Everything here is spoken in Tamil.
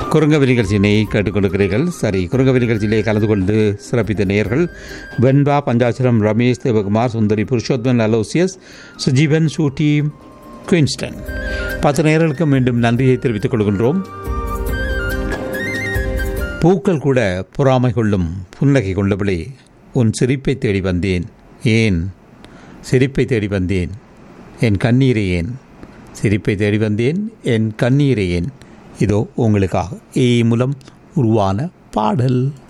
குறுங்கவி நிகழ்ச்சியினை கேட்டுக்கொண்டிருக்கிறீர்கள் சரி குறுங்கவி நிகழ்ச்சியிலே கலந்து கொண்டு சிறப்பித்த நேயர்கள் வெண்பா பஞ்சாச்சரம் ரமேஷ் தேவகுமார் சுந்தரி புருஷோத்தமன் அலோசியஸ் சுஜீவன் சூட்டி குயின்ஸ்டன் பத்து நேயர்களுக்கு மீண்டும் நன்றியை தெரிவித்துக் கொள்கின்றோம் பூக்கள் கூட பொறாமை கொள்ளும் புன்னகை கொண்டபடி உன் சிரிப்பை தேடி வந்தேன் ஏன் சிரிப்பை தேடி வந்தேன் என் கண்ணீரை ஏன் சிரிப்பை தேடி வந்தேன் என் கண்ணீரை ஏன் இதோ உங்களுக்காக ஏ மூலம் உருவான பாடல்